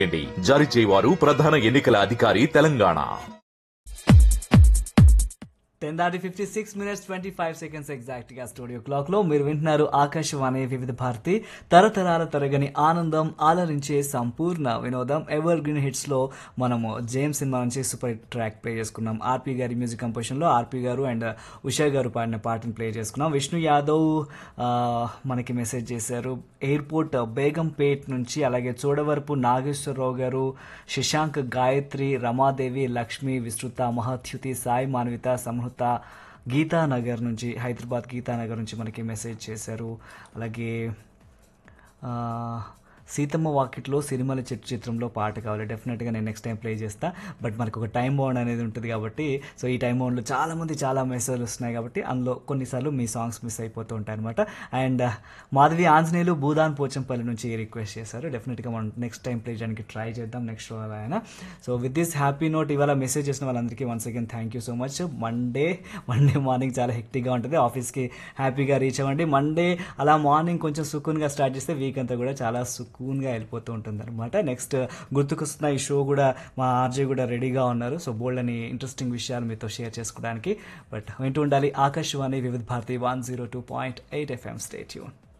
జారీ చేయవారు ప్రధాన ఎన్నికల అధికారి తెలంగాణ టెన్ దాటి fifty six minutes twenty five seconds exact గా స్టూడియో క్లాక్ లో మీరు వింటున్నారు ఆకాశవాణి వివిధ భారతి తరతరాల తరగని ఆనందం ఆలరించే సంపూర్ణ వినోదం ఎవర్ గ్రీన్ హిట్స్ లో మనము జేమ్స్ సినిమా నుంచి సూపర్ ట్రాక్ ప్లే చేసుకున్నాం ఆర్పి గారి మ్యూజిక్ కంపోజిషన్ లో ఆర్పి గారు అండ్ ఉషా గారు పాడిన పాటను ప్లే చేసుకున్నాం విష్ణు యాదవ్ ఆ, మనకి మెసేజ్ చేశారు ఎయిర్పోర్ట్ బేగంపేట్ నుంచి అలాగే చూడవరపు నాగేశ్వరరావు గారు శశాంక్ గాయత్రి రమాదేవి లక్ష్మి విస్తృత మహత్యుతి సాయి మాన్విత సంహృత గీతానగర్ నుంచి హైదరాబాద్ గీతానగర్ నుంచి మనకి మెసేజ్ చేశారు అలాగే ఆ, సీతమ్మ వాకిట్లో సిరిమల చెట్టు చిత్రంలో పాట కావాలి డెఫినెట్గా నేను నెక్స్ట్ టైం ప్లే చేస్తా బట్ మనకు ఒక టైం బౌండ్ అనేది ఉంటుంది కాబట్టి సో ఈ టైం బౌండ్లో చాలామంది చాలా మెసేజ్లు వస్తున్నాయి కాబట్టి అందులో కొన్నిసార్లు మీ సాంగ్స్ మిస్ అయిపోతూ ఉంటాయి అనమాట అండ్ మాధవి ఆంజనేయులు భూదాన్ పోచంపల్లి నుంచి రిక్వెస్ట్ చేశారు డెఫినెట్గా మనం నెక్స్ట్ టైం ప్లే చేయడానికి ట్రై చేద్దాం నెక్స్ట్ షో అయినా so with this happy note ఇవాళ మెసేజ్ చేసిన వాళ్ళందరికీ once again thank you so much Monday Monday morning చాలా హెక్టిక్గా ఉంటుంది ఆఫీస్కి హ్యాపీగా రీచ్ అవ్వండి మండే అలా మార్నింగ్ కొంచెం సుకూన్గా స్టార్ట్ చేస్తే వీక్ అంతా కూడా చాలా సుకూన్గా వెళ్ళిపోతూ ఉంటుంది అనమాట నెక్స్ట్ గుర్తుకొస్తున్న ఈ షో కూడా మా ఆర్జే కూడా రెడీగా ఉన్నారు సో బోల్డ్ అని ఇంట్రెస్టింగ్ విషయాలు మీతో షేర్ చేసుకోవడానికి బట్ వింటూ ఉండాలి Akashvani Vividha Bharati one zero two point eight FM stay యూన్